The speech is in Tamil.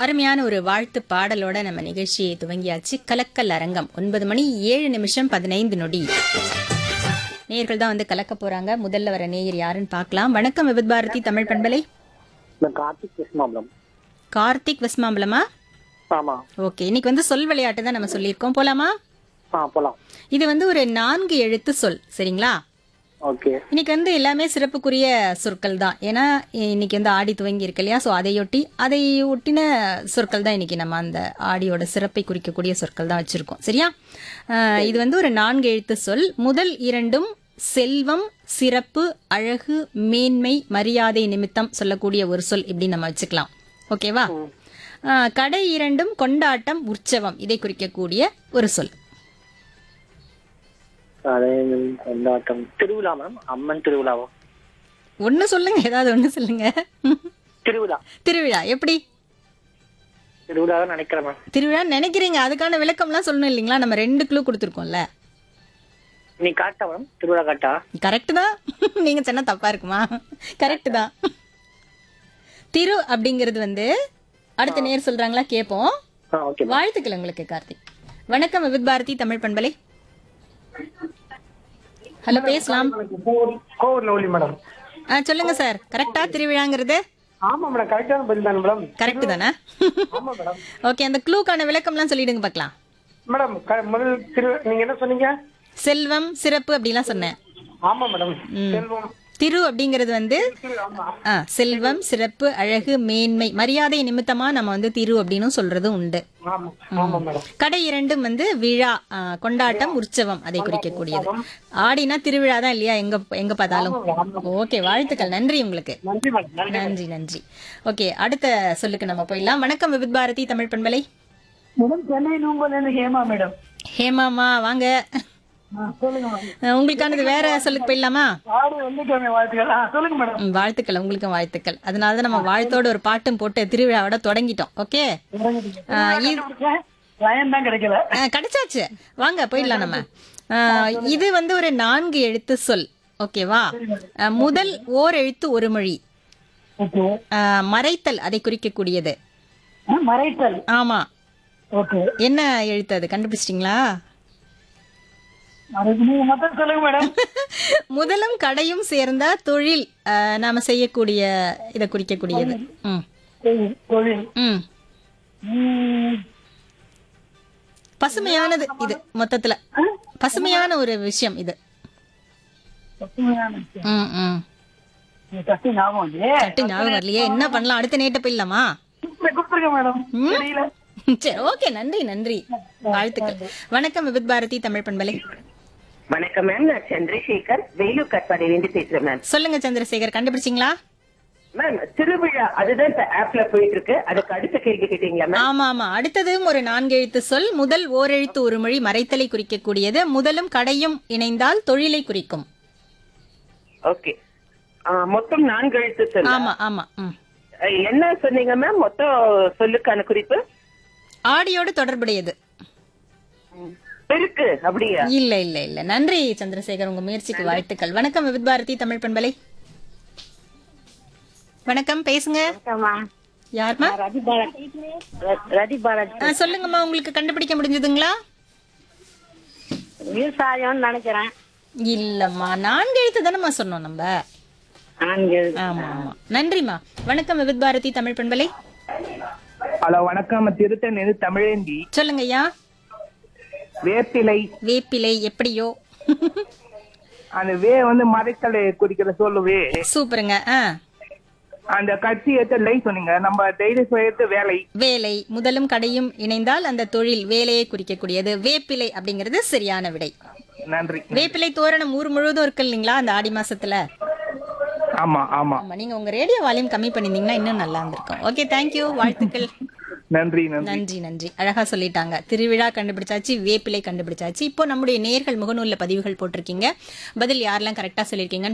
அருமையான ஒரு வாழ்த்து பாடலோட நம்ம நிகழ்ச்சியை துவங்கியாச்சு கலக்கல் அரங்கம் ஒன்பது மணி ஏழு நிமிஷம் பதினைந்து நொடி நேயர்கள் தான் வந்து கலக்க போறாங்க முதல்ல வர நேயர் யாருன்னு பார்க்கலாம் வணக்கம் விபத் பாரதி தமிழ் பண்பலை நான் கார்த்திக் கிருஷ்ணாம்பலம் கார்த்திக் வெஸ்மாம்பலமா ஆமா ஓகே இன்னைக்கு வந்து சொல் விளையாட்டு தான் நம்ம சொல்லியிருக்கோம் போலாமா ஆ போலாம் இது வந்து ஒரு நான்கு எழுத்து சொல் சரிங்களா ஓகே இன்னைக்கு வந்து எல்லாமே சிறப்புக்குரிய சொற்கள் தான் ஏன்னா இன்னைக்கு வந்து ஆடி துவங்கி இருக்கு இல்லையா ஸோ அதையொட்டி அதை ஒட்டின சொற்கள் தான் இன்னைக்கு நம்ம அந்த ஆடியோட சிறப்பை குறிக்கக்கூடிய சொற்கள் தான் வச்சிருக்கோம் சரியா அஹ், இது வந்து ஒரு நான்கு எழுத்து சொல் முதல் இரண்டும் செல்வம் சிறப்பு அழகு மேன்மை மரியாதை நிமித்தம் சொல்லக்கூடிய ஒரு சொல் இப்படி நம்ம வச்சுக்கலாம் ஓகேவா அஹ், கடை இரண்டும் கொண்டாட்டம் உற்சவம் இதை குறிக்கக்கூடிய ஒரு சொல் அதே கொண்டாட்டம் திருவிழா மேம் அம்மன் திருவிழாவா ஒன்று சொல்லுங்க ஏதாவது ஒன்று சொல்லுங்க திருவிழா திருவிழா எப்படி திருவிழா தான் நினைக்கிறேன் மேம் திருவிழா நினைக்கிறீங்க அதுக்கான விளக்கம்லாம் சொல்லணும் இல்லைங்களா நம்ம ரெண்டு க்ளூ கொடுத்துருக்கோம்ல நீ காட்டா மேம் திருவிழா காட்டா கரெக்ட் தான் நீங்க சொன்னா தப்பா இருக்குமா கரெக்ட் தான் திரு அப்படிங்கிறது வந்து அடுத்த நேர் சொல்றாங்களா கேட்போம் ஆ ஓகே வாழ்த்துக்கள் உங்களுக்கு கார்த்திக் வணக்கம் விவித் பாரதி தமிழ் பண்பலை ஹலோ பேசலாம் கோவூர் லவ்லி மேடம் ஆ, சொல்லுங்க சார் கரெக்டா திருவிழாங்கிறது ஆமா மேடம் கரெக்டான பதில் தானே மேடம் கரெக்ட் தானே ஆமா மேடம் ஓகே அந்த க்ளூக்கான விளக்கம்லாம் சொல்லிடுங்க பார்க்கலாம் மேடம் க- முதல் திரு நீங்க என்ன சொன்னீங்க செல்வம் சிறப்பு அப்படிலாம் சொன்னேன் ஆமா மேடம் செல்வம் திரு அப்படிங்கிறது வந்து திரு, ஆமா ஆ, செல்வம் சிறப்பு அழகு மேன்மை மரியாதை நிமித்தமா நம்ம வந்து திரு அப்படின்னு சொல்றது உண்டு ஆமா ஆமா மேடம் கடை இரண்டும் வந்து விழா ஆ, கொண்டாட்டம் உற்சவம் அதை குறிக்கக்கூடியது ஆடினா திருவிழா தான் இல்லையா எங்க எங்க பார்த்தாலும் ஓகே வாழ்த்துக்கள் நன்றி உங்களுக்கு நன்றி மேடம் நன்றி நன்றி நன்றி ஓகே அடுத்த சொல்லுக்கு நம்ம போயிடலாம் வணக்கம் விபித் பாரதி தமிழ் பண்பலை மேடம் சென்னை நூம்பல இருந்து ஹேமா மேடம் ஹேமாமா வாங்க சொல்லுங்க மேடம் அஹ், உங்களுக்கானது வேற சொல்லுக்கு போயிடலாமா ஆடு வந்துட்டோமே வாழ்த்துக்கள் ஆ, சொல்லுங்க மேடம் ம், வாழ்த்துக்கள் உங்களுக்கும் வாழ்த்துக்கள் அதனால தான் நம்ம வாழ்த்தோட ஒரு பாட்டும் போட்டு திருவிழாவோட தொடங்கிட்டோம் ஓகே ஆ, இது- லயன் தான் கிடைக்கல ஆ, கிடைச்சாச்சு வாங்க போயிடலாம் நம்ம ஆ, இது வந்து ஒரு நான்கு எழுத்து சொல் ஓகேவா ஆ, முதல் ஓர் எழுத்து ஒரு மொழி ஓகே ஆ, மறைத்தல் அதை குறிக்கக்கூடியது மறைத்தல் ஆமா ஓகே என்ன எழுத்து அது கண்டுபிடிச்சிட்டிங்களா அதுக்கு நீங்க மொத்தம் சொல்லுங்க மேடம் முதலும் கடையும் சேர்ந்த தொழில் ஆ, நாம செய்யக்கூடிய இதை குறிக்கக்கூடியது ம் தொழில், தொழில் ம் ம், பசுமையானது இது மொத்தத்துல பசுமையான ஒரு விஷயம் இது பசுமையான விஷயம். ம் ம் நீங்க தட்டி ஞாபகம் இல்லையே சட்டு ஞாபகம் வரலையே என்ன பண்ணலாம் அடுத்த நேட்ட போயிடலாமா கொடுத்துருங்க மேடம் தெரியல சரி ஓகே நன்றி நன்றி வாழ்த்துக்கள் வணக்கம் விபித் பாரதி தமிழ் பண்பலை வணக்கம் மேம் நான் சந்திரசேகர் வேலூர் கட்பாடியிலிருந்து பேசுறேன் மேம் சொல்லுங்க சந்திரசேகர் கண்டுபிடிச்சிங்களா மேம் திருவிழா அதுதான் இப்ப ஆப்ல போயிட்டு இருக்கு அதுக்கு அடுத்த கேள்வி கேட்டீங்களா மேம் ஆமா ஆமா அடுத்ததும் ஒரு நான்கு எழுத்து சொல் முதல் ஓரெழுத்து ஒரு மொழி மறைத்தலை குறிக்கக்கூடியது முதலும் கடையும் இணைந்தால் தொழிலை குறிக்கும் ஓகே மொத்தம் நான்கு எழுத்து சொல்லு ஆமா ஆமா ம் என்ன சொன்னீங்க மேம் மொத்தம் சொல்லுக்கான குறிப்பு ஆடியோடு தொடர்புடையது இருக்கு அப்படியா இல்ல இல்ல இல்ல நன்றி சந்திரசேகர் உங்க முயற்சிக்கு வாழ்த்துக்கள் வணக்கம் விபித் பாரதி தமிழ் பண்பலை வணக்கம் பேசுங்க யாருமா ரதி பாலாஜி ரதி பாலாஜி ஆ, சொல்லுங்கம்மா உங்களுக்கு கண்டுபிடிக்க முடிஞ்சதுங்களா விவசாயம்னு நினைக்கிறேன் இல்லம்மா நான்கு எழுத்து தானம்மா சொன்னோம் நம்ம நான்கு ஆமா ஆமா நன்றிம்மா வணக்கம் விபித் பாரதி தமிழ் பண்பலை ஹலோ வணக்கம் திருத்தணி தமிழேந்தி சொல்லுங்க ஐயா வேப்பிலை வேப்பிலை எப்படியோ அந்த வே வந்து மறைத்தலை குறிக்கிற சொல்லுவே சூப்பருங்க ஆ அந்த கட்சி ஏத்த லை சொன்னீங்க நம்ம தைரிய சுயத்து வேலை வேலை முதலும் கடையும் இணைந்தால் அந்த தொழில் வேலையை குறிக்கக்கூடியது வேப்பிலை அப்படிங்கிறது சரியான விடை நன்றி வேப்பிலை தோரணம் ஊர் முழுவதும் இருக்கு இல்லைங்களா அந்த ஆடி மாசத்துல ஆமா ஆமா ஆமா நீங்க உங்க ரேடியோ வால்யூம் கம்மி பண்ணிருந்தீங்கன்னா இன்னும் நல்லா இருந்திருக்கும் ஓகே தேங்க்யூ வாழ்த்துக்கள் நன்றி நன்றி நன்றி நன்றி அழகா சொல்லிட்டாங்க திருவிழா கண்டுபிடிச்சாச்சு வேப்பிலை கண்டுபிடிச்சாச்சு இப்போ நம்முடைய நேர்கள் முகநூல்ல பதிவுகள் போட்டிருக்கீங்க பதில் யாரெல்லாம் கரெக்டா சொல்லியிருக்கீங்கன்னு